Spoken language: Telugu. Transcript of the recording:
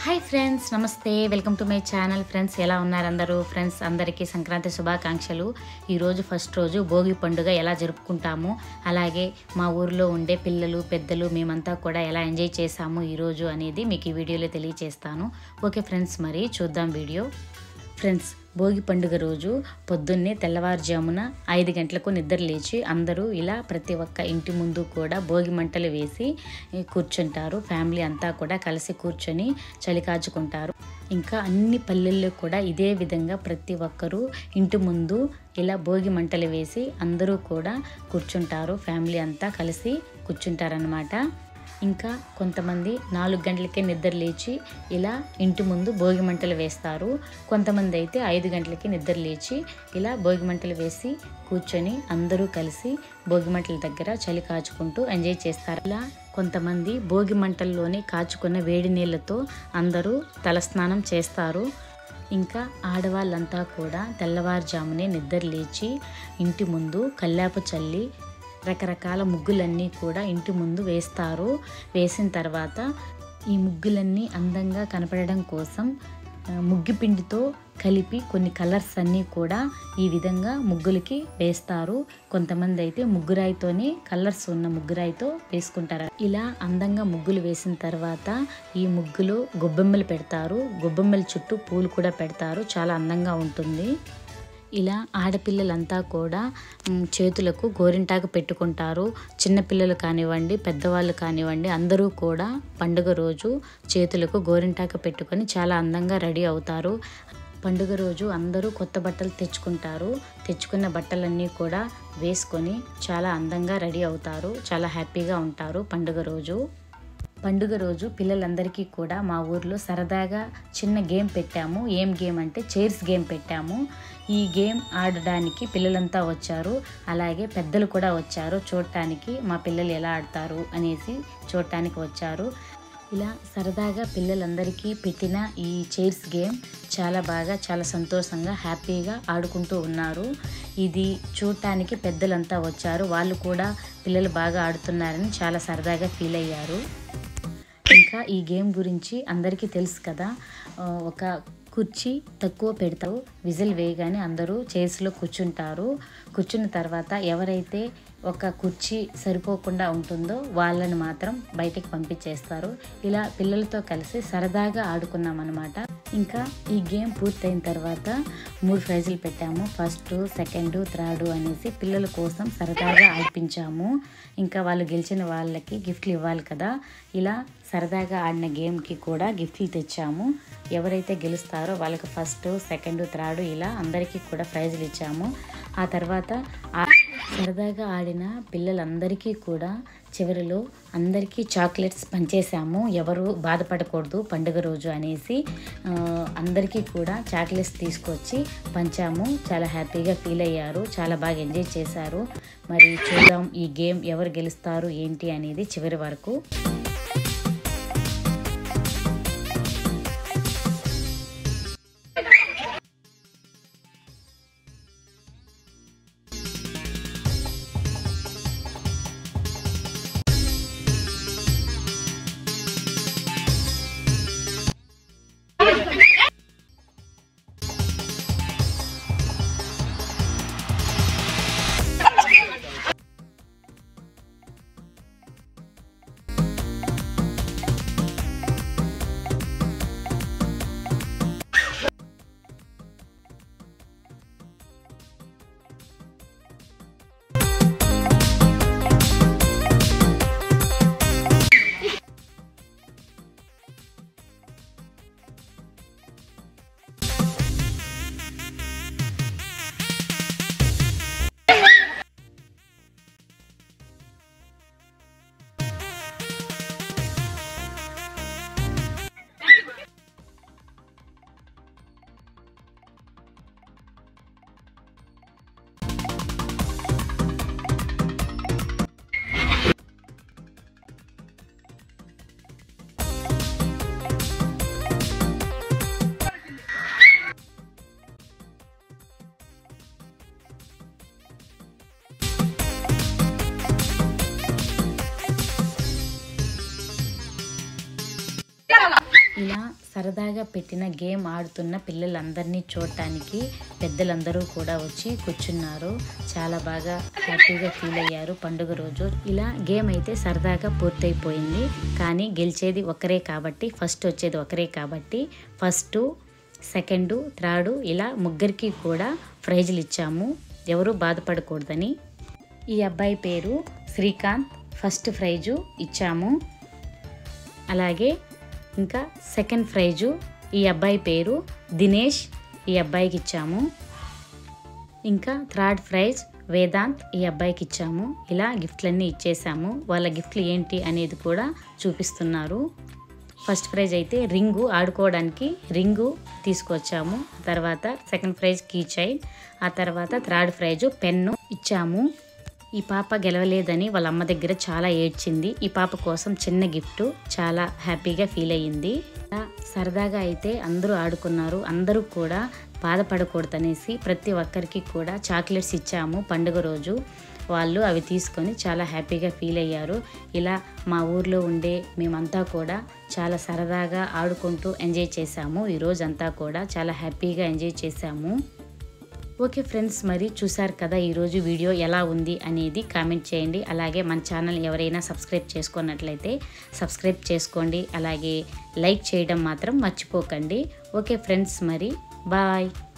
హాయ్ ఫ్రెండ్స్ నమస్తే welcome to my channel friends ఎలా ఉన్నారు అందరూ ఫ్రెండ్స్ అందరికీ సంక్రాంతి శుభాకాంక్షలు ఈరోజు ఫస్ట్ రోజు భోగి పండుగ ఎలా జరుపుకుంటాము అలాగే మా ఊరిలో ఉండే పిల్లలు పెద్దలు మేమంతా కూడా ఎలా ఎంజాయ్ చేసాము ఈరోజు అనేది మీకు ఈ వీడియోలో తెలియజేస్తాను ఓకే ఫ్రెండ్స్ మరి చూద్దాం వీడియో ఫ్రెండ్స్ భోగి పండుగ రోజు పొద్దున్నే తెల్లవారుజామున ఐదు గంటలకు నిద్ర లేచి అందరూ ఇలా ప్రతి ఒక్క ఇంటి ముందు కూడా భోగి మంటలు వేసి ఏ, కూర్చుంటారు ఫ్యామిలీ అంతా కూడా కలిసి కూర్చొని చలి కాచుకుంటారు ఇంకా అన్ని పల్లెల్లో కూడా ఇదే విధంగా ప్రతి ఒక్కరూ ఇంటి ముందు ఇలా భోగి మంటలు వేసి అందరూ కూడా కూర్చుంటారు ఫ్యామిలీ అంతా కలిసి కూర్చుంటారనమాట ఇంకా కొంతమంది నాలుగు గంటలకే నిద్ర లేచి ఇలా ఇంటి ముందు భోగి మంటలు వేస్తారు కొంతమంది అయితే ఐదు గంటలకి నిద్ర లేచి ఇలా భోగి మంటలు వేసి కూర్చొని అందరూ కలిసి భోగి మంటల దగ్గర చలి కాచుకుంటూ ఎంజాయ్ చేస్తారు ఇలా కొంతమంది భోగి మంటల్లోనే కాచుకున్న వేడి నీళ్ళతో అందరూ తలస్నానం చేస్తారు ఇంకా ఆడవాళ్ళంతా కూడా తెల్లవారుజామునే నిద్ర లేచి ఇంటి ముందు కల్లాపు చల్లి రకరకాల ముగ్గులన్నీ కూడా ఇంటి ముందు వేస్తారు వేసిన తర్వాత ఈ ముగ్గులన్నీ అందంగా కనపడడం కోసం ఆ, ముగ్గు పిండితో కలిపి కొన్ని కలర్స్ అన్నీ కూడా ఈ విధంగా ముగ్గులకి వేస్తారు కొంతమంది అయితే ముగ్గురాయితోనే కలర్స్ ఉన్న ముగ్గురాయితో వేసుకుంటారు ఇలా అందంగా ముగ్గులు వేసిన తర్వాత ఈ ముగ్గులు గొబ్బెమ్మలు పెడతారు గొబ్బెమ్మల చుట్టూ పూలు కూడా పెడతారు చాలా అందంగా ఉంటుంది ఇలా ఆడపిల్లలంతా కూడా మ్, చేతులకు గోరింటాకు పెట్టుకుంటారు చిన్నపిల్లలు కానివ్వండి పెద్దవాళ్ళు కానివ్వండి అందరూ కూడా పండుగ రోజు చేతులకు గోరింటాకు పెట్టుకొని చాలా అందంగా రెడీ అవుతారు పండుగ రోజు అందరూ కొత్త బట్టలు తెచ్చుకుంటారు తెచ్చుకున్న బట్టలన్నీ కూడా వేసుకొని చాలా అందంగా రెడీ అవుతారు చాలా హ్యాపీగా ఉంటారు పండుగ రోజు పండుగ రోజు పిల్లలందరికీ కూడా మా ఊర్లో సరదాగా చిన్న గేమ్ పెట్టాము ఏం గేమ్ అంటే చైర్స్ గేమ్ పెట్టాము ఈ గేమ్ ఆడడానికి పిల్లలంతా వచ్చారు అలాగే పెద్దలు కూడా వచ్చారు చూడటానికి మా పిల్లలు ఎలా ఆడతారు అనేసి చూడటానికి వచ్చారు ఇలా సరదాగా పిల్లలందరికీ పెట్టిన ఈ చైర్స్ గేమ్ చాలా బాగా చాలా సంతోషంగా హ్యాపీగా ఆడుకుంటూ ఉన్నారు ఇది చూడటానికి పెద్దలంతా వచ్చారు వాళ్ళు కూడా పిల్లలు బాగా ఆడుతున్నారని చాలా సరదాగా ఫీల్ అయ్యారు ఇంకా ఈ గేమ్ గురించి అందరికీ తెలుసు కదా ఆ, ఒక కుర్చీ తక్కువ పెడతారు విజిల్ వేయగానే అందరూ చైర్స్లో కూర్చుంటారు కూర్చున్న తర్వాత ఎవరైతే ఒక కుర్చీ సరిపోకుండా ఉంటుందో వాళ్ళని మాత్రం బయటికి పంపించేస్తారు ఇలా పిల్లలతో కలిసి సరదాగా ఆడుకున్నాం అనమాట ఇంకా ఈ గేమ్ పూర్తయిన తర్వాత మూడు ప్రైజులు పెట్టాము ఫస్ట్ సెకండ్ థర్డ్ అనేసి పిల్లల కోసం సరదాగా ఆడిపించాము ఇంకా వాళ్ళు గెలిచిన వాళ్ళకి గిఫ్ట్లు ఇవ్వాలి కదా ఇలా సరదాగా ఆడిన గేమ్కి కూడా గిఫ్ట్లు తెచ్చాము ఎవరైతే గెలుస్తారో వాళ్ళకి ఫస్ట్ సెకండ్ థర్డ్ ఇలా అందరికీ కూడా ప్రైజులు ఇచ్చాము ఆ తర్వాత ఆ సరదాగా ఆడిన పిల్లలందరికీ కూడా చివరిలో అందరికీ చాక్లెట్స్ పంచేసాము ఎవరు బాధపడకూడదు పండుగ రోజు అనేసి ఆ, అందరికీ కూడా చాక్లెట్స్ తీసుకొచ్చి పంచాము చాలా హ్యాపీగా ఫీల్ అయ్యారు చాలా బాగా ఎంజాయ్ చేశారు మరి చూద్దాం ఈ గేమ్ ఎవరు గెలుస్తారు ఏంటి అనేది చివరి వరకు ఇలా సరదాగా పెట్టిన గేమ్ ఆడుతున్న పిల్లలందరినీ చూడటానికి పెద్దలందరూ కూడా వచ్చి కూర్చున్నారు చాలా బాగా హ్యాపీగా ఫీల్ అయ్యారు పండుగ రోజు ఇలా గేమ్ అయితే సరదాగా పూర్తయిపోయింది కానీ గెలిచేది ఒకరే కాబట్టి ఫస్ట్ వచ్చేది ఒకరే కాబట్టి ఫస్ట్ సెకండ్ థర్డ్ ఇలా ముగ్గురికి కూడా ప్రైజులు ఇచ్చాము ఎవరు బాధపడకూడదని ఈ అబ్బాయి పేరు శ్రీకాంత్ ఫస్ట్ ప్రైజు ఇచ్చాము అలాగే ఇంకా సెకండ్ ప్రైజు ఈ అబ్బాయి పేరు దినేష్ ఈ అబ్బాయికి ఇచ్చాము ఇంకా థర్డ్ ప్రైజ్ వేదాంత్ ఈ అబ్బాయికి ఇచ్చాము ఇలా గిఫ్ట్లన్నీ ఇచ్చేసాము వాళ్ళ గిఫ్ట్లు ఏంటి అనేది కూడా చూపిస్తున్నారు ఫస్ట్ ప్రైజ్ అయితే రింగు ఆడుకోవడానికి రింగు తీసుకొచ్చాము తర్వాత సెకండ్ ప్రైజ్ కీ చైన్ ఆ తర్వాత థర్డ్ ప్రైజ్ పెన్ను ఇచ్చాము ఈ పాప గెలవలేదని వాళ్ళ అమ్మ దగ్గర చాలా ఏడ్చింది ఈ పాప కోసం చిన్న గిఫ్ట్ చాలా హ్యాపీగా ఫీల్ అయ్యింది ఇలా సరదాగా అయితే అందరూ ఆడుకున్నారు అందరూ కూడా బాధపడకూడదనేసి ప్రతి ఒక్కరికి కూడా చాక్లెట్స్ ఇచ్చాము పండుగ రోజు వాళ్ళు అవి తీసుకొని చాలా హ్యాపీగా ఫీల్ అయ్యారు ఇలా మా ఊర్లో ఉండే మేమంతా కూడా చాలా సరదాగా ఆడుకుంటూ ఎంజాయ్ చేశాము ఈ రోజంతా కూడా చాలా హ్యాపీగా ఎంజాయ్ చేశాము ఓకే ఫ్రెండ్స్ మరి చూసారు కదా ఈరోజు వీడియో ఎలా ఉంది అనేది కామెంట్ చేయండి అలాగే మన ఛానల్ ఎవరైనా సబ్స్క్రైబ్ చేసుకున్నట్లయితే సబ్స్క్రైబ్ చేసుకోండి అలాగే లైక్ చేయడం మాత్రం మర్చిపోకండి ఓకే ఫ్రెండ్స్ మరి బాయ్